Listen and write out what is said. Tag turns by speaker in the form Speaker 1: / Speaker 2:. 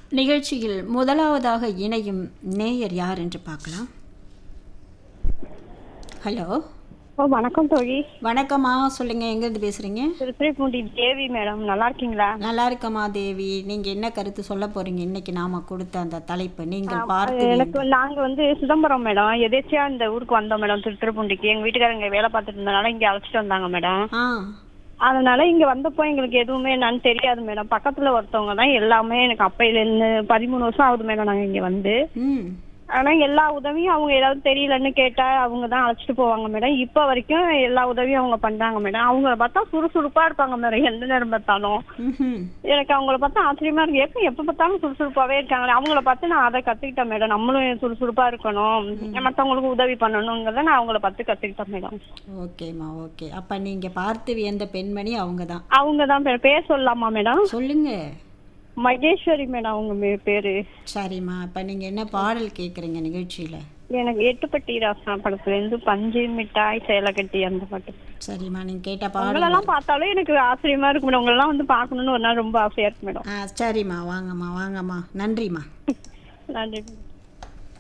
Speaker 1: நிகழ்ச்சியில் முதலாவதாக இணையும் நேயர் யார் என்று பார்க்கலாம் ஹலோ
Speaker 2: ஓ வணக்கம் தோழி
Speaker 1: வணக்கம்மா சொல்லுங்க எங்கேருந்து பேசுறீங்க
Speaker 2: திருத்துறைப்பூண்டி தேவி மேடம் நல்லா இருக்கீங்களா
Speaker 1: நல்லா இருக்கம்மா தேவி நீங்க என்ன கருத்து சொல்ல போறீங்க இன்னைக்கு நாம கொடுத்த அந்த தலைப்பு நீங்கள் பார்த்து
Speaker 2: எனக்கு நாங்க வந்து சிதம்பரம் மேடம் எதேச்சியா இந்த ஊருக்கு வந்தோம் மேடம் திருத்துறைப்பூண்டிக்கு எங்க வீட்டுக்காரங்க வேலை பார்த்துட்டு இருந்தனால இங்க அழைச்சிட்டு வந்தாங்க மேடம்
Speaker 1: ஆ
Speaker 2: அதனால இங்க வந்தப்போ எங்களுக்கு எதுவுமே என்னன்னு தெரியாது மேடம் பக்கத்துல ஒருத்தவங்க தான் எல்லாமே எனக்கு அப்பையில இருந்து பதிமூணு வருஷம் ஆகுது மேடம் நாங்க இங்க வந்து
Speaker 1: ம்
Speaker 2: ஆனா எல்லா உதவியும் அவங்க ஏதாவது தெரியலன்னு கேட்டா அவங்க தான் அழைச்சிட்டு போவாங்க மேடம் இப்ப வரைக்கும் எல்லா உதவியும் அவங்க பண்றாங்க மேடம் அவங்கள பார்த்தா சுறுசுறுப்பா இருப்பாங்க மேடம் எந்த நேரம் பார்த்தாலும்
Speaker 1: ம்ஹும்.
Speaker 2: எனக்கு அவங்கள பார்த்தா ஆச்சரியமா இருக்கு எப்ப எப்ப பார்த்தாலும் சுறுசுறுப்பாவே இருக்காங்க அவங்கள பார்த்து நான் அதை கத்துக்கிட்டேன் மேடம் நம்மளும் சுறுசுறுப்பா இருக்கணும் மத்தவங்களுக்கு உதவி பண்ணணுங்கிறத நான் அவங்கள பார்த்து கத்துக்கிட்டேன் மேடம்
Speaker 1: ஓகேம்மா ஓகே அப்ப நீங்க பார்த்து வியந்த பெண்மணி அவங்க தான்
Speaker 2: அவங்க தான் பேர் சொல்லலாமா மேடம்
Speaker 1: சொல்லுங்க
Speaker 2: மகேஸ்வரி மேடம் அவங்க மே- பேரு
Speaker 1: சரிம்மா அப்ப நீங்க என்ன பாடல் கேக்குறீங்க நிகழ்ச்சியில
Speaker 2: எனக்கு எட்டுப்பட்டி ராசா படத்துல இருந்து பஞ்சு மிட்டாய் சேலை கட்டி அந்த பாட்டு
Speaker 1: சரிம்மா நீங்க கேட்ட பாடல்
Speaker 2: உங்களெல்லாம் பார்த்தாலும் எனக்கு ஆச்சரியமா இருக்கு மேடம் உங்களெல்லாம் வந்து பார்க்கணும்னு ஒரு நாள் ரொம்ப ஆசையா இருக்கு மேடம்
Speaker 1: ஆ சரிம்மா வாங்கம்மா வாங்கம்மா நன்றிம்மா
Speaker 2: நன்றி மேடம்